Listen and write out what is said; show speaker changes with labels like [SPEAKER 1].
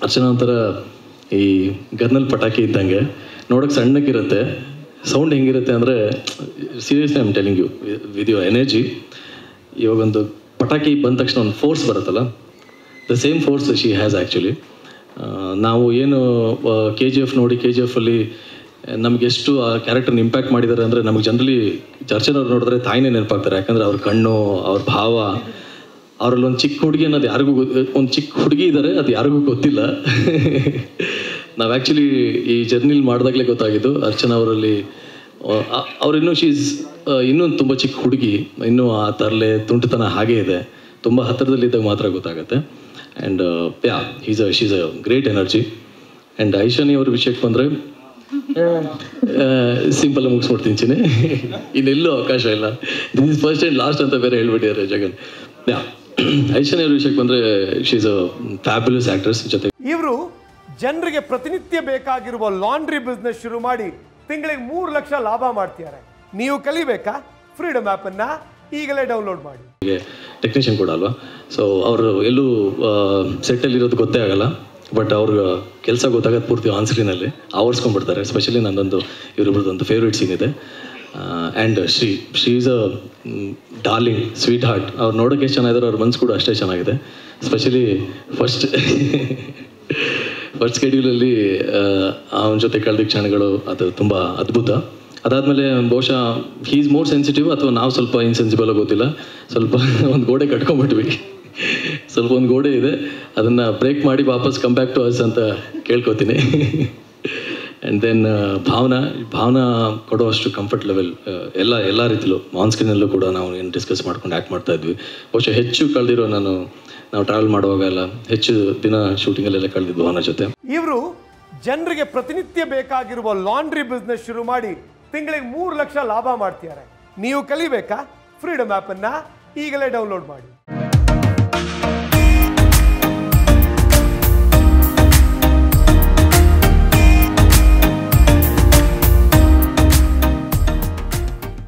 [SPEAKER 1] ಅರ್ಚನಾ ಒಂಥರ ಈ ಗನ್ನಲ್ಲಿ ಪಟಾಕಿ ಇದ್ದಂಗೆ ನೋಡೋಕೆ ಸಣ್ಣಕ್ಕಿರುತ್ತೆ ಸೌಂಡ್ ಹೆಂಗಿರುತ್ತೆ ಅಂದರೆ seriously I'm telling you with your energy ಇವಾಗೊಂದು ಪಟಾಕಿ ಬಂದ ತಕ್ಷಣ ಒಂದು ಫೋರ್ಸ್ ಬರುತ್ತಲ್ಲ the same force she has actually ನಾವು ಏನು ಕೆ ಜಿ ಎಫ್ ನೋಡಿ ಕೆ ಜಿ ಎಫಲ್ಲಿ ನಮ್ಗೆ ಎಷ್ಟು ಆ ಕ್ಯಾರೆಕ್ಟರ್ನ ಇಂಪ್ಯಾಕ್ಟ್ ಮಾಡಿದ್ದಾರೆ ಅಂದರೆ ನಮಗೆ ಜನರಲಿ ಚರ್ಚೆನವ್ರು ನೋಡಿದ್ರೆ ತಾಯಿನೇ ನೆನಪಾಗ್ತಾರೆ ಯಾಕಂದರೆ ಅವ್ರ ಕಣ್ಣು ಅವ್ರ ಭಾವ ಅವರಲ್ಲಿ ಒಂದು ಚಿಕ್ಕ ಹುಡುಗಿ ಅನ್ನೋದು ಯಾರಿಗೂ ಒಂದು ಚಿಕ್ಕ ಹುಡುಗಿ ಇದ್ದಾರೆ ಅದು ಯಾರಿಗೂ ಗೊತ್ತಿಲ್ಲ ನಾವು ಆ್ಯಕ್ಚುಲಿ ಈ ಜರ್ನಿಲಿ ಮಾಡಿದಾಗಲೇ ಗೊತ್ತಾಗಿದ್ದು ಅರ್ಚನಾ ಅವರಲ್ಲಿ ಅವ್ರಿನ್ನೂ ಶೀಸ್ ಇನ್ನೂ ತುಂಬ ಚಿಕ್ಕ ಹುಡುಗಿ ಇನ್ನೂ ಆ ತರಲೆ ತುಂಟತನ ಹಾಗೇ ಇದೆ ತುಂಬ ಹತ್ತಿರದಲ್ಲಿದ್ದಾಗ ಮಾತ್ರ ಗೊತ್ತಾಗುತ್ತೆ and yeah is a she's a great energy and Aishani ಅವ್ರ ವಿಷಯಕ್ಕೆ ಬಂದರೆ ಸಿಂಪಲ್ ಮುಗಿಸ್ಬಿಡ್ತೀನಿ ಚಿನಿ ಇನ್ನೆಲ್ಲೂ ಅವಕಾಶ ಇಲ್ಲ this is first and last ಅಂತ ಬೇರೆ ಹೇಳ್ಬಿಟ್ಟಿದ್ದಾರೆ ಜಗನ್ ಯಾ ಐಶಾನಿ ಅವ್ರ ವಿಷಯಕ್ಕೆ ಬಂದರೆ ಶೀಸ್ ಅ ಫ್ಯಾಬ್ಯುಲಸ್ ಆ್ಯಕ್ಟ್ರೆಸ್ ಜೊತೆ
[SPEAKER 2] ಇವರು ಜನರಿಗೆ ಪ್ರತಿನಿತ್ಯ ಬೇಕಾಗಿರುವ ಲಾಂಡ್ರಿ ಬಿಸ್ನೆಸ್ ಶುರು ಮಾಡಿ ತಿಂಗಳಿಗೆ ಮೂರು ಲಕ್ಷ ಲಾಭ ಮಾಡ್ತಿದ್ದಾರೆ ನೀವು ಕಲಿಬೇಕಾ ಫ್ರೀಡಮ್ ಆ್ಯಪನ್ನು ಈಗಲೇ ಡೌನ್ಲೋಡ್ ಮಾಡಿ
[SPEAKER 1] ಟೆಕ್ನಿಷಿಯನ್ ಕೂಡ ಅಲ್ವಾ ಸೊ ಅವರು ಎಲ್ಲೂ ಸೆಟ್ಟಲ್ಲಿ ಇರೋದು ಗೊತ್ತೇ ಆಗಲ್ಲ ಬಟ್ ಅವ್ರ ಕೆಲಸ ಗೊತ್ತಾಗೋದು ಪೂರ್ತಿ ಆನ್ ಸ್ಕ್ರೀನಲ್ಲಿ ಆವರಿಸ್ಕೊಂಡ್ಬಿಡ್ತಾರೆ ಸ್ಪೆಷಲಿ ನನ್ನೊಂದು ಇವರಿಬ್ರದ್ದೊಂದು ಫೇವ್ರೇಟ್ ಸೀನ್ ಇದೆ and Shri Shri is a darling sweetheart ಅವ್ರು ನೋಡೋಕೆ ಎಷ್ಟು ಚೆನ್ನಾಗಿದ್ದಾರೆ ಅವ್ರ ಮನ್ಸು ಕೂಡ ಅಷ್ಟೇ ಚೆನ್ನಾಗಿದೆ ಸ್ಪೆಷಲಿ ಫಸ್ಟ್ ಫಸ್ಟ್ ಸ್ಕೆಡ್ಯೂಲಲ್ಲಿ ಅವನ ಜೊತೆ ಕಳೆದ ಕ್ಷಣಗಳು ಅದು ತುಂಬ ಅದ್ಭುತ ಅದಾದಮೇಲೆ ಬಹುಶಃ ಹೀಸ್ ಮೋರ್ ಸೆನ್ಸಿಟಿವ್ ಅಥವಾ ನಾವು ಸ್ವಲ್ಪ ಇನ್ಸೆನ್ಸಿಬಲ್ ಗೊತ್ತಿಲ್ಲ ಸ್ವಲ್ಪ ಒಂದು ಗೋಡೆ ಕಟ್ಕೊಂಡ್ಬಿಟ್ವಿ ಸ್ವಲ್ಪ ಒಂದು ಗೋಡೆ ಇದೆ ಅದನ್ನು ಬ್ರೇಕ್ ಮಾಡಿ ವಾಪಸ್ ಕಮ್ ಬ್ಯಾಕ್ ಟು ಅಸ್ ಅಂತ ಕೇಳ್ಕೊತೀನಿ ಆ್ಯಂಡ್ ದೆನ್ ಭಾವನಾ ಭಾವನಾ ಕೊಡುವಷ್ಟು ಕಂಫರ್ಟ್ ಲೆವೆಲ್ ಎಲ್ಲ ಎಲ್ಲ ರೀತಿಲೂ ಆನ್ ಸ್ಕ್ರೀನಲ್ಲೂ ಕೂಡ ನಾವು ಏನು ಡಿಸ್ಕಸ್ ಮಾಡ್ಕೊಂಡು ಆ್ಯಕ್ಟ್ ಮಾಡ್ತಾ ಇದ್ವಿ ಬಹುಶಃ ಹೆಚ್ಚು ಕಳೆದಿರೋ ನಾನು ನಾವು ಟ್ರಾವೆಲ್ ಮಾಡುವಾಗ ಎಲ್ಲ ಹೆಚ್ಚು ದಿನ ಶೂಟಿಂಗಲ್ಲೆಲ್ಲ ಕಳೆದಿದ್ದು ಭಾವನಾ ಜೊತೆ
[SPEAKER 2] ಇವರು ಜನರಿಗೆ ಪ್ರತಿನಿತ್ಯ ಬೇಕಾಗಿರುವ ಲಾಂಡ್ರಿ ಬಿಸ್ನೆಸ್ ಶುರು ಮಾಡಿ ತಿಂಗಳಿಗೆ ಮೂರು ಲಕ್ಷ ಲಾಭ ಮಾಡ್ತಿದ್ದಾರೆ ನೀವು ಕಲಿಬೇಕಾ ಫ್ರೀಡಮ್ ಆ್ಯಪನ್ನು ಈಗಲೇ ಡೌನ್ಲೋಡ್ ಮಾಡಿ